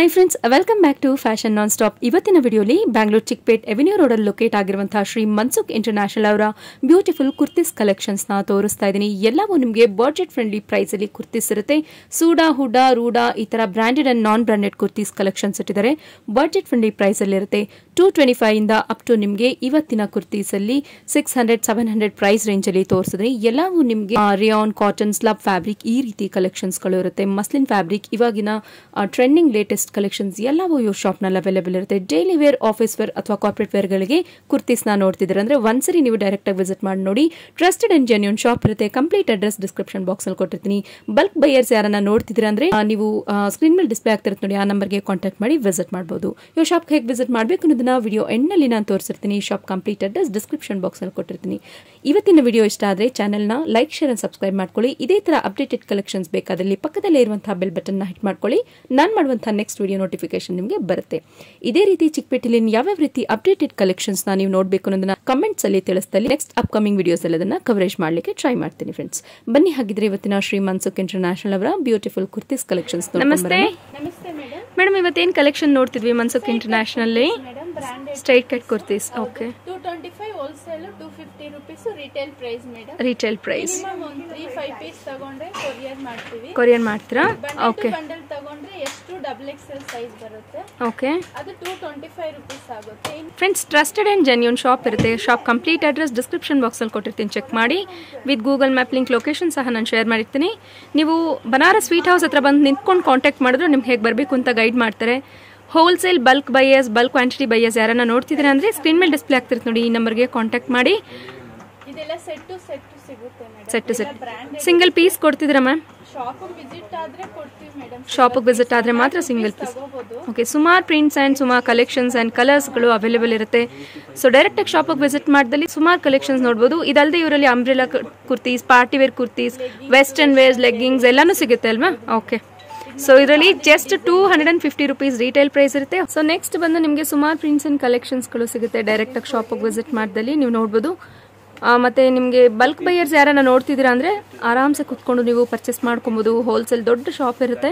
Hi friends welcome back to fashion nonstop ಇವತ್ತಿನ ವಿಡಿಯೋಲಿ Bangalore Chickpet avenue ರೋಡಲ್ಲಿ ಲೊಕೇಟ್ ಆಗಿರುವಂತಹ ಶ್ರೀ ಮನ್ಸುಖ್ ಇಂಟರ್ನ್ಯಾಷನಲ್ ಅವರ ಬ್ಯೂಟಿಫುಲ್ ಕುರ್ತಿಸ್ ಕಲೆಕ್ಷನ್ಸ್ ನ ತೋರಿಸ್ತಾ ಇದ್ದೀನಿ ಎಲ್ಲವೂ ನಿಮಗೆ ಬಡ್ಜೆಟ್ ಫ್ರೆಂಡ್ಲಿ ಪ್ರೈಸ್ ಅಲ್ಲಿ ಕುರ್ತಿಸ್ ಇರುತ್ತೆ ಸೂಡಾ ಹುಡಾ ರೂಡಾ ಈ ತರ branded and non branded kurtis collections ಇಟ್ಟಿದ್ದಾರೆ ಬಡ್ಜೆಟ್ ಫ್ರೆಂಡ್ಲಿ ಪ್ರೈಸ್ ಅಲ್ಲಿ ಇರುತ್ತೆ ಟೂ ಟ್ವೆಂಟಿ ಫೈವ್ ಇಂದ ಅಪ್ ಟು ನಿಮಗೆ ಇವತ್ತಿನ ಕುರ್ತೀಸ್ ಅಲ್ಲಿ six hundred seven hundred price range ಅಲ್ಲಿ ತೋರಿಸಿದ್ರೆ ಎಲ್ಲವೂ ನಿಮಗೆ ರಿಯಾನ್ ಕಾಟನ್ ಸ್ಲಬ್ ಫ್ಯಾಬ್ರಿಕ್ ಈ ರೀತಿ ಕಲೆಕ್ಷನ್ಸ್ ಗಳು ಇರುತ್ತೆ ಮಸ್ಲಿನ್ ಫ್ಯಾಬ್ರಿಕ್ ಇವಾಗಿನ ಟ್ರೆಂಡಿಂಗ್ ಲೇಟೆಸ್ಟ್ ಕಲೆಕ್ಷನ್ಸ್ ಎಲ್ಲವೂ ಇವ್ರ ಶಾಪ್ ನಲ್ಲಿ ಅವೈಲೇಬಲ್ ಇರುತ್ತೆ ಡೈಲಿ ವೇರ್ ಆಫೀಸ್ ವೇರ್ ಅಥವಾ ಕಾರ್ಪೊರೇಟ್ ವೇರ್ ಗಳಿಗೆ ಕುರ್ತೀಸ್ ನ ನೋಡ್ತಿದ್ರೆ ಅಂದ್ರೆ ಒಂದ್ಸರಿ ನೀವು ಡೈರೆಕ್ಟ್ ಆಗಿ ವಿಸಿಟ್ ಮಾಡಿ ನೋಡಿ ಟ್ರಸ್ಟೆಡ್ ಅಂಡ್ ಜೆನ್ಯೂನ್ ಶಾಪ್ ಇರುತ್ತೆ ಕಂಪ್ಲೀಟ್ ಅಡ್ರೆಸ್ ಡಿಸ್ಕ್ರಿಪ್ಷನ್ ಬಾಕ್ಸ್ ಅಲ್ಲಿ ಕೊಟ್ಟಿರ್ತೀನಿ ಬಲ್ಕ್ ಬೈಯರ್ಸ್ ಯಾರನ್ನ ನೋಡ್ತಿದ್ರೆ ಅಂದ್ರೆ ಆ, ನೀವು ಸ್ಕ್ರೀನ್ ಮೇಲೆ ಡಿಸ್ಪ್ಲೇ ಆಗ್ತಿರುತ್ತೆ ನೋಡಿ ಆ ನಂಬರ್ಗೆ ಕಾಂಟ್ಯಾಕ್ಟ್ ಮಾಡಿ ವಿಸಿಟ್ ಮಾಡಬಹುದು ಇವ್ರ ಶಾಪ್ ಹೇಗೆ ವಿಸಿಟ್ ಮಾಡಬೇಕು ಅನ್ನೋದನ್ನ ವಿಡಿಯೋ ಎಂಡ್ ನಲ್ಲಿ ನಾನು ತೋರಿಸಿರ್ತೀನಿ shop complete address description box ಅಲ್ಲಿ ಕೊಟ್ಟಿರ್ತೀನಿ ಇವತ್ತಿನ ವಿಡಿಯೋ ಇಷ್ಟ ಆದ್ರೆ ಚಾನೆಲ್ ನ ಲೈಕ್ ಶೇರ್ ಅಂಡ್ ಸಬ್ಸ್ಕ್ರೈಬ್ ಮಾಡ್ಕೊಳ್ಳಿ ಇದೇ ತರ ಅಪ್ಡೇಟೆಡ್ ಕಲೆಕ್ಷನ್ಸ್ ಬೇಕಾದಲ್ಲಿ ಪಕ್ಕದಲ್ಲೇ ಇರುವಂತಹ ಬೆಲ್ ಬಟನ್ ನ ಹಿಟ್ ಮಾಡ್ಕೊಳ್ಳಿ ನಾನು ಮಾಡುವಂತಹ ನೆಕ್ಸ್ಟ್ ವಿಡಿಯೋ ನೋಟಿಫಿಕೇಶನ್ ನಿಮಗೆ ಬರುತ್ತೆ ಇದೇ ರೀತಿ ಚಿಕ್ಕಪೇಟೆಲಿ ಯಾವ್ಯಾವ ರೀತಿ ಅಪ್ಡೇಟೆಡ್ ಕಲೆಕ್ಷನ್ಸ್ ನ ನೀವು ನೋಡಬೇಕು ಅನ್ನೋದನ್ನ ಕಮೆಂಟ್ಸ್ ಅಲ್ಲಿ ತಿಳಿಸ್ತಲ್ಲಿ ನೆಕ್ಸ್ಟ್ ಅಪ್ಕಮಿಂಗ್ ವಿಡಿಯೋಸ್ ಅಲ್ಲಿ ಅದನ್ನ ಕವರೇಜ್ ಮಾಡ್ಲಿಕ್ಕೆ ಟ್ರೈ ಮಾಡ್ತೀನಿ ಫ್ರೆಂಡ್ಸ್ ಬನ್ನಿ ಹಾಗಿದ್ರೆ ಇವತ್ತಿನ ಶ್ರೀ ಮನ್ಸುಖ್ ಇಂಟರ್ನ್ಯಾಷನಲ್ ಅವರ ಬ್ಯೂಟಿಫುಲ್ ಕುರ್ತೀಸ್ ಕಲೆಕ್ಷನ್ಸ್ ನಮಸ್ತೆ ನಮಸ್ತೆ ಮೇಡಮ್ ಮೇಡಮ್ ಇವತ್ತೇನ್ ಕಲೆಕ್ಷನ್ ನೋಡ್ತಿದ್ವಿ Mansukh international madam branded straight cut kurtis okay two twenty five wholesale two fifty rupees retail price madam retail price minimum ಒಂದು ತ್ರೀ ಫೈವ್ ಪೀಸ್ ತಗೊಂಡ್ರೆ ಕೊರಿಯರ್ ಮಾಡ್ತೀವಿ ಕೊರಿಯನ್ ಮಾಡ್ತೀರಾ ಬಂಡಲ್ ಓಕೆ ಬಂಡಲ್ ತಗೊಂಡ್ರೆ ಎಷ್ಟು ಡಬಲ್ ಎಕ್ಸೆಲ್ ಸೈಜ್ ಬರುತ್ತೆ okay ಅದು two twenty five rupees ಆಗುತ್ತೆ in friends trusted and genuine shop ಇರುತ್ತೆ ಶಾಪ್ ಕಂಪ್ಲೀಟ್ ಅಡ್ರೆಸ್ ಡಿಸ್ಕ್ರಿಪ್ಷನ್ ಬಾಕ್ಸಲ್ಲಿ ಕೊಟ್ಟಿರ್ತೀನಿ ಚೆಕ್ ಮಾಡಿ with Google map link location ಸಹ ನಾನು ಶೇರ್ ಮಾಡಿರ್ತೀನಿ ನೀವು ಬನಾರಸ್ ಸ್ವೀಟ್ ಹೌಸ್ ಹತ್ರ ಬಂದು ನಿಂತ್ಕೊಂಡು ಕಾಂಟ್ಯಾಕ್ಟ್ ಮಾಡಿದ್ರು ನಿಮ್ಗೆ ಹೇಗೆ ಬರಬೇಕು ಅಂತ ಗೈಡ್ ಮಾಡ್ತಾರೆ wholesale bulk buyers bulk quantity buyers ಯಾರನ್ನ ನೋಡ್ತಿದ್ರೆ ಅಂದರೆ ಸ್ಕ್ರೀನ್ ಮೇಲೆ ಡಿಸ್ಪ್ಲೇ ಆಗ್ತಿರುತ್ತೆ ನೋಡಿ ಈ ನಂಬರ್ಗೆ ಕಾಂಟ್ಯಾಕ್ಟ್ ಮಾಡಿ ಇದೆಲ್ಲ ಸೆಟ್ ಟು ಸೆಟ್ ಸಿಗುತ್ತೆ madam set to set single piece ಕೊಡ್ತಿದ್ದೀರಾ ಮ್ಯಾಮ್ ಶಾಪ್ ವಿಸಿಟ್ ಆದ್ರೆ ಕೊಡ್ತೀವಿ ಮೇಡಮ್ ಶಾಪಿಗೆ ವಿಸಿಟ್ ಆದರೆ ಮಾತ್ರ ಸಿಂಗಲ್ ಪೀಸ್ ತಗೋಬಹುದು ಓಕೆ ಸುಮಾರು ಪ್ರಿಂಟ್ಸ್ ಆ್ಯಂಡ್ ಸುಮಾರು ಕಲೆಕ್ಷನ್ಸ್ ಆ್ಯಂಡ್ ಕಲರ್ಸ್ಗಳು ಅವೈಲೇಬಲ್ ಇರುತ್ತೆ ಸೊ ಡೈರೆಕ್ಟಾಗಿ ಶಾಪಿಗೆ ವಿಸಿಟ್ ಮಾಡಿದಲ್ಲಿ ಸುಮಾರು ಕಲೆಕ್ಷನ್ಸ್ ನೋಡ್ಬೋದು ಇದಲ್ಲದೆ ಇವರಲ್ಲಿ umbrella kurtis party wear kurtis western wears leggings ಎಲ್ಲಾನು ಸಿಗುತ್ತೆ ಅಲ್ವಾ ಓಕೆ ಸೊ ಇದರಲ್ಲಿ just two hundred and fifty rupees retail price ಇರುತ್ತೆ ಸೊ ನೆಕ್ಸ್ಟ್ ಬಂದು ನಿಮಗೆ ಸುಮಾರು ಪ್ರಿಂಟ್ಸ್ ಅಂಡ್ ಕಲೆಕ್ಷನ್ಸ್ಗಳು ಸಿಗುತ್ತೆ ಡೈರೆಕ್ಟಾಗಿ ಶಾಪಿಗೆ ವಿಸಿಟ್ ಮಾಡಿದಲ್ಲಿ ನೀವು ನೋಡ್ಬೋದು ಆ, ಮತ್ತೆ ನಿಮಗೆ ಬಲ್ಕ್ ಬೈಯರ್ಸ್ ಯಾರನ್ನ ನೋಡ್ತಿದ್ದೀರಾ ಅಂದ್ರೆ ಆರಾಮ್ಸೆ ಕುತ್ಕೊಂಡು ನೀವು ಪರ್ಚೇಸ್ ಮಾಡ್ಕೊಬೋದು ಹೋಲ್ಸೇಲ್ ದೊಡ್ಡ ಶಾಪ್ ಇರುತ್ತೆ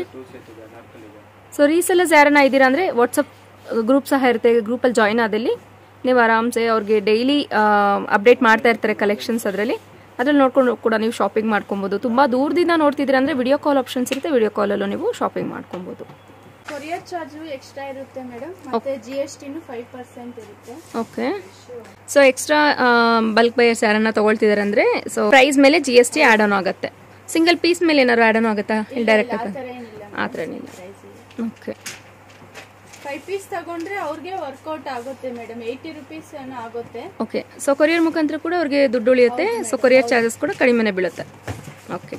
ಸೊ ರೀಸೆಲ್ಲರ್ಸ್ ಯಾರನ್ನ ಇದ್ದೀರಾ ಅಂದರೆ ವಾಟ್ಸಪ್ ಗ್ರೂಪ್ ಸಹ ಇರುತ್ತೆ ಗ್ರೂಪಲ್ಲಿ ಜಾಯ್ನ್ ಆದಲ್ಲಿ ನೀವು ಆರಾಮ್ಸೆ ಅವ್ರಿಗೆ ಡೈಲಿ ಅಪ್ಡೇಟ್ ಮಾಡ್ತಾ ಇರ್ತಾರೆ ಕಲೆಕ್ಷನ್ಸ್ ಅದರಲ್ಲಿ ಅದ್ರಲ್ಲಿ ನೋಡ್ಕೊಂಡು ಕೂಡ ನೀವು ಶಾಪಿಂಗ್ ಮಾಡ್ಕೊಬೋದು ತುಂಬ ದೂರದಿಂದ ನೋಡ್ತಿದ್ದೀರಾ ಅಂದರೆ ವಿಡಿಯೋ ಕಾಲ್ ಆಪ್ಷನ್ಸ್ ಇರುತ್ತೆ ವಿಡಿಯೋ ಕಾಲಲ್ಲೂ ನೀವು ಶಾಪಿಂಗ್ ಮಾಡ್ಕೊಬೋದು ಕೊರಿಯರ್ ಚಾರ್ಜ್ ಎಕ್ಸ್ಟ್ರಾ ಇರುತ್ತೆ ಮೇಡಮ್ ಮತ್ತೆ ಜಿ ಎಸ್ ಟಿನು ಫೈವ್ ಪರ್ಸೆಂಟ್ ಇರುತ್ತೆ okay so extra bulk buyers ಯಾರನ್ನ ತಗೊಳ್ತಿದ್ದಾರೆ ಅಂದರೆ ಸೊ ಪ್ರೈಸ್ ಮೇಲೆ G S T add on ಆಗುತ್ತೆ ಸಿಂಗಲ್ ಪೀಸ್ ಮೇಲೆ ಏನಾದ್ರು ಆ್ಯಡ್ ಆನ್ ಆಗುತ್ತಾ ಇಲ್ಲಿ ಡೈರೆಕ್ಟ್ ಆ ಥರ ಏನಿಲ್ಲ ಆ ಥರ ಏನಿಲ್ಲ ಓಕೆ ಫೈವ್ ಪೀಸ್ ತಗೊಂಡ್ರೆ ಅವ್ರಿಗೆ ವರ್ಕೌಟ್ ಆಗುತ್ತೆ ಮೇಡಮ್ ಏಯ್ಟಿ ರುಪೀಸ್ ಏನೋ ಆಗುತ್ತೆ ಓಕೆ ಸೊ ಕೊರಿಯರ್ ಮುಖಾಂತರ ಕೂಡ ಅವ್ರಿಗೆ ದುಡ್ಡು ಉಳಿಯುತ್ತೆ ಸೊ ಕೊರಿಯರ್ ಚಾರ್ಜಸ್ ಕೂಡ ಕಡಿಮೆನೇ ಬೀಳುತ್ತೆ ಓಕೆ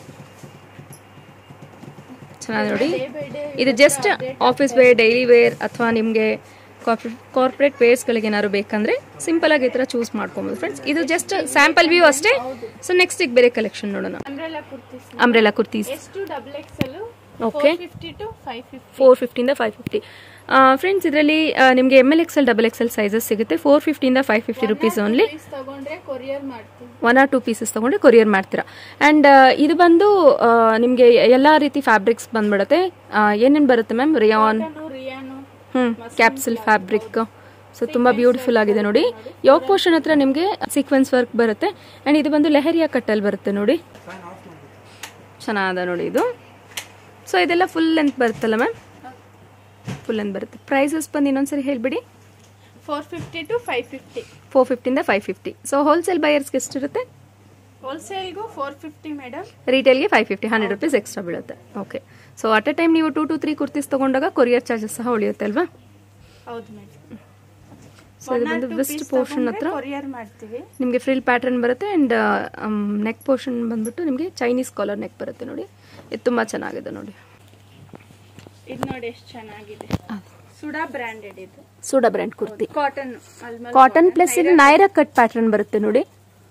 ಚೆನ್ನಾಗಿ ನೋಡಿ ಡೇ ಬೈ ಡೇ ಇದು just office wear daily wear ಅಥವಾ ನಿಮಗೆ ಕಾರ್ಪೊರೇಟ್ ವೇರ್ಸ್ಗಳಿಗೆ ಏನಾದ್ರು ಬೇಕಂದ್ರೆ ಸಿಂಪಲ್ ಆಗಿ ಈ ಥರ ಚೂಸ್ ಮಾಡ್ಕೊಬೋದು ಫ್ರೆಂಡ್ಸ್ ಇದು ಜಸ್ಟ್ ಸ್ಯಾಂಪಲ್ ವ್ಯೂ ಅಷ್ಟೇ ಸೊ ನೆಕ್ಸ್ಟ್ ಈಗ ಬೇರೆ ಕಲೆಕ್ಷನ್ ನೋಡೋಣ ಅಂಬ್ರೆಲಾ ಕುರ್ತೀಸ್ ಅಂಬ್ರೆಲಾ ಕುರ್ತೀಸ್ ಎಷ್ಟು double XL Okay. Fifty to five fifty four ಫಿಫ್ಟಿಯಿಂದ ಫೈವ್ ಫಿಫ್ಟಿ ಫ್ರೆಂಡ್ಸ್ ಇದರಲ್ಲಿ ನಿಮಗೆ M L XL double XL sizes ಸಿಗುತ್ತೆ ಫೋರ್ ಫಿಫ್ಟಿಯಿಂದ five fifty rupees only piece ತಗೊಂಡ್ರೆ ಕೊರಿಯರ್ ಮಾಡ್ತೀವಿ ಒನ್ ಆರ್ ಟೂ ಪೀಸಸ್ ತಗೊಂಡು ಕೊರಿಯರ್ ಮಾಡ್ತೀರಾ ಆ್ಯಂಡ್ ಇದು ಬಂದು ನಿಮಗೆ ಎಲ್ಲ ರೀತಿ ಫ್ಯಾಬ್ರಿಕ್ಸ್ ಬಂದ್ಬಿಡುತ್ತೆ ಏನೇನು ಬರುತ್ತೆ ಮ್ಯಾಮ್ ರಿಯಾನ್ ರಿಯಾನು ಹ್ಞೂ ಕ್ಯಾಪ್ಸುಲ್ ಫ್ಯಾಬ್ರಿಕ್ ಸೊ ತುಂಬ ಬ್ಯೂಟಿಫುಲ್ ಆಗಿದೆ ನೋಡಿ ಯೋಗ್ ಪೋರ್ಷನ್ ಹತ್ರ ನಿಮಗೆ ಸೀಕ್ವೆನ್ಸ್ ವರ್ಕ್ ಬರುತ್ತೆ ಆ್ಯಂಡ್ ಇದು ಬಂದು ಲೆಹರಿಯಾ ಕಟ್ಟಲ್ಲಿ ಬರುತ್ತೆ ನೋಡಿ ಚೆನ್ನಾದ ನೋಡಿ ಇದು ಸೊ ಇದೆಲ್ಲ ಫುಲ್ ಲೆಂತ್ ಬರುತ್ತಲ್ಲ ಮ್ಯಾಮ್ ಫುಲ್ ಲೆಂತ್ ಬರುತ್ತೆ ಪ್ರೈಸಸ್ ಬಂದು ಇನ್ನೊಂದ್ಸರಿ ಹೇಳ್ಬಿಡಿ four fifty to five fifty four ಫಿಫ್ಟಿಯಿಂದ ಫೈವ್ ಫಿಫ್ಟಿ ಸೊ ಹೋಲ್ಸೇಲ್ ಬೈಯರ್ಸ್ಗೆ ಎಷ್ಟಿರುತ್ತೆ ಹೋಲ್ಸೇಲ್ಗೂ ಫೋರ್ ಫಿಫ್ಟಿ ಮೇಡಮ್ ರಿಟೇಲ್ಗೆ five fifty hundred rupees extra ಬೀಳುತ್ತೆ okay so at a time ನೀವು ಟೂ ಟು ತ್ರೀ ಕುರ್ತೀಸ್ ತಗೊಂಡಾಗ ಕೊರಿಯರ್ ಚಾರ್ಜಸ್ ಸಹ ಉಳಿಯುತ್ತೆ ಅಲ್ವಾ ಹೌದು ಮೇಡಮ್ ಸೊ ಇದು ಬಂದು ವೆಸ್ಟ್ ಪೋರ್ಷನ್ ಹತ್ರ ಕೊರಿಯರ್ ಮಾಡ್ತೀವಿ ನಿಮಗೆ ಫ್ರಿಲ್ ಪ್ಯಾಟರ್ನ್ ಬರುತ್ತೆ ಆ್ಯಂಡ್ ನೆಕ್ ಪೋರ್ಷನ್ ಬಂದ್ಬಿಟ್ಟು ನಿಮಗೆ ಚೈನೀಸ್ ಕಾಲರ್ ನೆಕ್ ಬರುತ್ತೆ ನೋಡಿ ಇದು ತುಂಬ ಚೆನ್ನಾಗಿದೆ ನೋಡಿ ಇದು ನೋಡಿ ಎಷ್ಟು ಚೆನ್ನಾಗಿದೆ ಸುಡಾ ಬ್ರ್ಯಾಂಡೆಡ್ ಇದು ಸೂಡಾ brand kurti cotton almost cotton plus ಇದು ನೈರಾ ಕಟ್ ಪ್ಯಾಟರ್ನ್ ಬರುತ್ತೆ ನೋಡಿ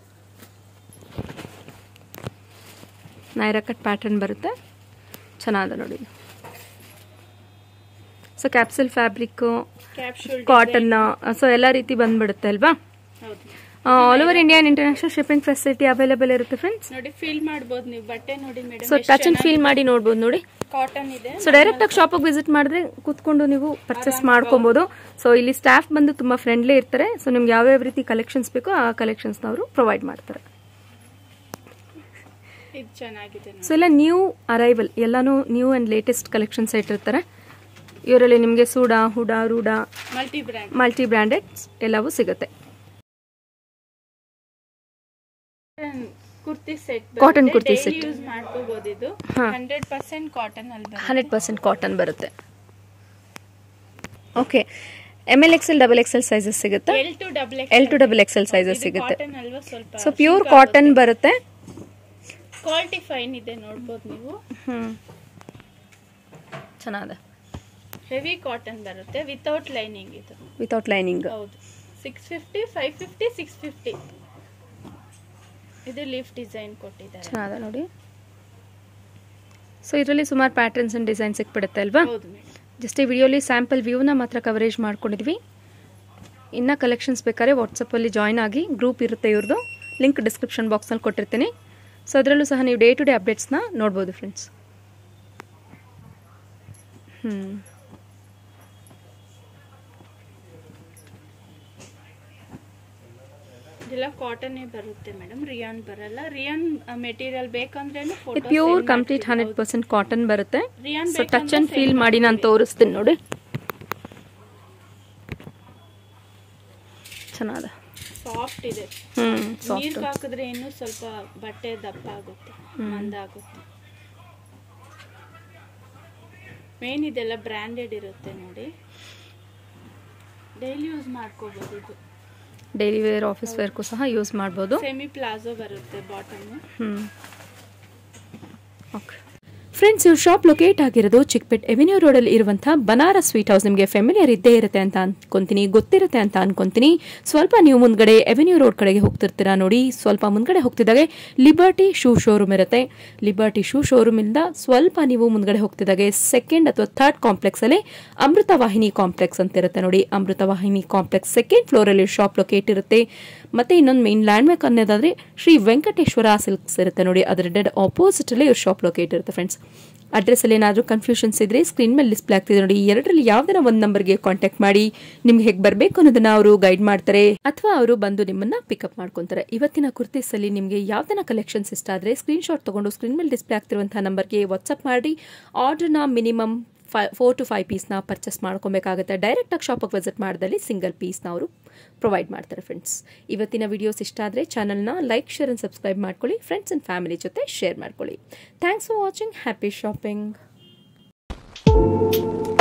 ನೈರಾ ಕಟ್ ಪ್ಯಾಟರ್ನ್ ಬರುತ್ತೆ ಚೆನ್ನಾಗಿದೆ ನೋಡಿ so capsule fabric capsule cotton so ಎಲ್ಲ ರೀತಿ ಬಂದ್ಬಿಡುತ್ತೆ ಅಲ್ವಾ ಹೌದು all over India international shipping facility available ಇರುತ್ತೆ ಫ್ರೆಂಡ್ಸ್ ನೋಡಿ ಫೀಲ್ ಮಾಡ್ಬೋದು ನೀವು ಬಟ್ಟೆ ನೋಡಿ so madam touch and feel ಮಾಡಿ ನೋಡ್ಬೋದು ನೋಡಿ ಕಾಟನ್ ಇದೆ ಸೊ ಡೈರೆಕ್ಟ್ ಆಗಿ ಶಾಪಿಗೆ ವಿಸಿಟ್ ಮಾಡಿದ್ರೆ ಕೂತ್ಕೊಂಡು ನೀವು ಪರ್ಚೇಸ್ ಮಾಡ್ಕೊಬೋದು ಸೊ ಇಲ್ಲಿ ಸ್ಟಾಫ್ ಬಂದು ತುಂಬಾ ಫ್ರೆಂಡ್ಲಿ ಇರ್ತಾರೆ ಸೊ ನಿಮ್ಗೆ ಯಾವ್ಯಾವ ರೀತಿ ಕಲೆಕ್ಷನ್ಸ್ ಬೇಕೋ ಆ ಕಲೆಕ್ಷನ್ಸ್ನ ಅವರು ಪ್ರೊವೈಡ್ ಮಾಡ್ತಾರೆ ಇದು ಚೆನ್ನಾಗಿದೆ ಸೊ ಎಲ್ಲ ನ್ಯೂ ಅರೈವಲ್ ಎಲ್ಲಾನು ನ್ಯೂ ಆ್ಯಂಡ್ ಲೇಟೆಸ್ಟ್ ಕಲೆಕ್ಷನ್ಸ್ ಇಟ್ಟಿರ್ತಾರೆ ಇವರಲ್ಲಿ ನಿಮಗೆ ಸೂಡಾ ಹುಡಾ ರೂಡಾ ಮಲ್ಟಿ ಬ್ರ್ಯಾಂಡ್ ಮಲ್ಟಿ ಬ್ರ್ಯಾಂಡೆಡ್ ಎಲ್ಲವೂ ಸಿಗುತ್ತೆ kurti set Cotton kurti set. Use ಮಾಡ್ಕೋಬಹುದು ಇದು ಹಂಡ್ರೆಡ್ ಪರ್ಸೆಂಟ್ ಕಾಟನ್ ಅಲ್ಲಿ ಬರುತ್ತೆ ಹಂಡ್ರೆಡ್ ಪರ್ಸೆಂಟ್ ಕಾಟನ್ ಬರುತ್ತೆ okay M L XL double XL sizes ಸಿಗುತ್ತೆ L to double L to double XL sizes ಸಿಗುತ್ತೆ ಕಾಟನ್ ಅಲ್ವಾ ಸ್ವಲ್ಪ ಸೊ ಪ್ಯೂರ್ ಕಾಟನ್ ಬರುತ್ತೆ ಕ್ವಾಲಿಟಿ ಫೈನ್ ಇದೆ ನೋಡ್ಬೋದು ನೀವು ಹ್ಮ್ ಚೆನ್ನಾಗಿದೆ ಹೆವಿ ಕಾಟನ್ ಬರುತ್ತೆ ವಿತೌಟ್ ಲೈನಿಂಗ್ ಇದು ವಿತೌಟ್ ಲೈನಿಂಗ್ ಹೌದು six fifty five fifty six fifty ಇದು ಲೀಫ್ ಡಿಸೈನ್ ಕೊಟ್ಟಿದ್ದಾರೆ ಚೆನ್ನಾಗಿದೆ ನೋಡಿ ಸೊ ಇದರಲ್ಲಿ ಸುಮಾರು ಪ್ಯಾಟರ್ನ್ಸ್ ಅಂಡ್ ಡಿಸೈನ್ ಸಿಕ್ಬಿಡುತ್ತೆ ಅಲ್ವಾ ಹೌದು ಮೇಡಮ್ ಜಸ್ಟ್ ಈ ವಿಡಿಯೋಲಿ ಸ್ಯಾಂಪಲ್ ವ್ಯೂನ ಮಾತ್ರ ಕವರೇಜ್ ಮಾಡ್ಕೊಂಡಿದ್ವಿ ಇನ್ನು ಕಲೆಕ್ಷನ್ಸ್ ಬೇಕಾದ್ರೆ ವಾಟ್ಸಪ್ಪಲ್ಲಿ ಜಾಯ್ನ್ ಆಗಿ ಗ್ರೂಪ್ ಇರುತ್ತೆ ಇವ್ರದ್ದು ಲಿಂಕ್ ಡಿಸ್ಕ್ರಿಪ್ಷನ್ ಬಾಕ್ಸ್ನಲ್ಲಿ ಕೊಟ್ಟಿರ್ತೀನಿ ಸೊ ಅದರಲ್ಲೂ ಸಹ ನೀವು ಡೇ ಟು ಡೇ ಅಪ್ಡೇಟ್ಸ್ನ ನೋಡ್ಬೋದು ಫ್ರೆಂಡ್ಸ್ ಹ್ಞೂ ಇದೆಲ್ಲ ಕಾಟನ್ನೇ ಬರುತ್ತೆ ಮೇಡಮ್ ರಿಯಾನ್ ಬರಲ್ಲ ರಿಯಾನ್ ಮೆಟೀರಿಯಲ್ ಬೇಕಂದ್ರೇನು photo pure complete hundred percent cotton ಬರುತ್ತೆ rayon so touch and feel ಮಾಡಿ ನಾನು ತೋರಿಸ್ತೀನಿ ನೋಡಿ ಚೆನ್ನಾದ ಸಾಫ್ಟ್ ಇದೆ ಹ್ಞೂ ಸಾಫ್ಟ್ ನೀರ್ ಹಾಕಿದ್ರೆ ಇನ್ನೂ ಸ್ವಲ್ಪ ಬಟ್ಟೆ ದಪ್ಪ ಆಗುತ್ತೆ ಮಂದ ಆಗುತ್ತೆ ಮೇನ್ ಇದೆಲ್ಲ ಬ್ರ್ಯಾಂಡೆಡ್ ಇರುತ್ತೆ ನೋಡಿ ಡೈಲಿ ಯೂಸ್ ಮಾಡ್ಕೋಬಹುದು ಇದು ಡೈಲಿ ವೇರ್ ಆಫೀಸ್ ವೇರ್ಗೂ ಸಹ ಯೂಸ್ ಮಾಡ್ಬೋದು ಸೆಮಿ ಪ್ಲಾಜೋ ಬರುತ್ತೆ ಬಾಟಮ್ ಹ್ಞೂ ಓಕೆ ಫ್ರೆಂಡ್ಸ್ ಇವ್ರ ಶಾಪ್ ಲೊಕೇಟ್ ಆಗಿರೋದು ಚಿಕ್ಪೇಟ್ ಎವಿನ್ಯೂ ರೋಡಲ್ಲಿ ಇರುವಂಥ ಬನಾರಸ್ ಸ್ವೀಟ್ ಹೌಸ್ ನಿಮಗೆ ಫೆಮಿಲಿಯರ್ ಇದ್ದೇ ಇರುತ್ತೆ ಅಂತ ಅನ್ಕೊಂತೀನಿ ಗೊತ್ತಿರುತ್ತೆ ಅಂತ ಅನ್ಕೊಂತೀನಿ ಸ್ವಲ್ಪ ನೀವು ಮುಂದ್ಗಡೆ ಎವಿನ್ಯೂ ರೋಡ್ ಕಡೆಗೆ ಹೋಗ್ತಿರ್ತೀರಾ ನೋಡಿ ಸ್ವಲ್ಪ ಮುಂದ್ಗಡೆ ಹೋಗ್ತಿದ್ದಾಗೆ ಲಿಬರ್ಟಿ ಶೂ ಶೋರೂಮ್ ಇರುತ್ತೆ ಲಿಬರ್ಟಿ ಶೂ ಶೋರೂಮಿಂದ ಸ್ವಲ್ಪ ನೀವು ಮುಂದ್ಗಡೆ ಹೋಗ್ತಿದ್ದಾಗೆ ಸೆಕೆಂಡ್ ಅಥವಾ ಥರ್ಡ್ ಕಾಂಪ್ಲೆಕ್ಸಲ್ಲಿ ಅಮೃತ ವಾಹಿನಿ ಕಾಂಪ್ಲೆಕ್ಸ್ ಅಂತ ಇರುತ್ತೆ ನೋಡಿ ಅಮೃತ ವಾಹಿನಿ ಕಾಂಪ್ಲೆಕ್ಸ್ ಸೆಕೆಂಡ್ ಫ್ಲೋರಲ್ಲಿ ಶಾಪ್ ಲೊಕೇಟ್ ಇರುತ್ತೆ ಮತ್ತೆ ಇನ್ನೊಂದು ಮೇನ್ ಲ್ಯಾಂಡ್ಮಾರ್ಕ್ ಅನ್ನೋದಾದ್ರೆ ಶ್ರೀ ವೆಂಕಟೇಶ್ವರ ಸಿಲ್ಕ್ಸ್ ಇರುತ್ತೆ ನೋಡಿ ಅದರ ಡೆಡ್ ಆಪೋಸಿಟ್ ಅಲ್ಲಿ ಇವ್ರ ಶಾಪ್ ಲೊಕೇಟ್ ಇರುತ್ತೆ ಫ್ರೆಂಡ್ಸ್ ಅಡ್ರೆಸ್ ಅಲ್ಲಿ ಏನಾದರೂ ಕನ್ಫ್ಯೂಷನ್ಸ್ ಇದ್ರೆ ಸ್ಕ್ರೀನ್ ಮೇಲೆ ಡಿಸ್ಪ್ಲೇ ಆಗ್ತಿದೆ ನೋಡಿ ಎರಡರಲ್ಲಿ ಯಾವ್ದಾರ ಒಂದು ನಂಬರ್ಗೆ ಕಾಂಟ್ಯಾಕ್ಟ್ ಮಾಡಿ ನಿಮ್ಗೆ ಹೇಗೆ ಬರಬೇಕು ಅನ್ನೋದನ್ನ ಅವರು ಗೈಡ್ ಮಾಡ್ತಾರೆ ಅಥವಾ ಅವರು ಬಂದು ನಿಮ್ಮನ್ನ ಪಿಕಪ್ ಮಾಡ್ಕೊಂತಾರೆ ಇವತ್ತಿನ ಕುರ್ತೀಸ್ ಅಲ್ಲಿ ನಿಮಗೆ ಯಾವ್ದನ ಕಲೆಕ್ಷನ್ಸ್ ಇಷ್ಟ ಆದ್ರೆ ಸ್ಕ್ರೀನ್ ಶಾಟ್ ತಗೊಂಡು ಸ್ಕ್ರೀನ್ ಮೇಲೆ ಡಿಸ್ಪ್ಲೇ ಆಗ್ತಿರುವಂತಹ ನಂಬರ್ಗೆ ವಾಟ್ಸ್ಆಪ್ ಮಾಡಿ ಆರ್ಡರ್ನ minimum five four to five ಪೀಸ್ನ ಪರ್ಚೇಸ್ ಮಾಡ್ಕೊಬೇಕಾಗುತ್ತೆ ಡೈರೆಕ್ಟಾಗಿ ಶಾಪಿಗೆ ವಿಸಿಟ್ ಮಾಡಿದಲ್ಲಿ ಸಿಂಗಲ್ ಪೀಸ್ನ ಅವರು ಪ್ರೊವೈಡ್ ಮಾಡ್ತಾರೆ ಫ್ರೆಂಡ್ಸ್ ಇವತ್ತಿನ ವಿಡಿಯೋಸ್ ಇಷ್ಟ ಆದರೆ ಚಾನಲ್ನ ಲೈಕ್ ಶೇರ್ ಆ್ಯಂಡ್ ಸಬ್ಸ್ಕ್ರೈಬ್ ಮಾಡ್ಕೊಳ್ಳಿ ಫ್ರೆಂಡ್ಸ್ ಆ್ಯಂಡ್ ಫ್ಯಾಮಿಲಿ ಜೊತೆ ಶೇರ್ ಮಾಡ್ಕೊಳ್ಳಿ thanks for watching happy shopping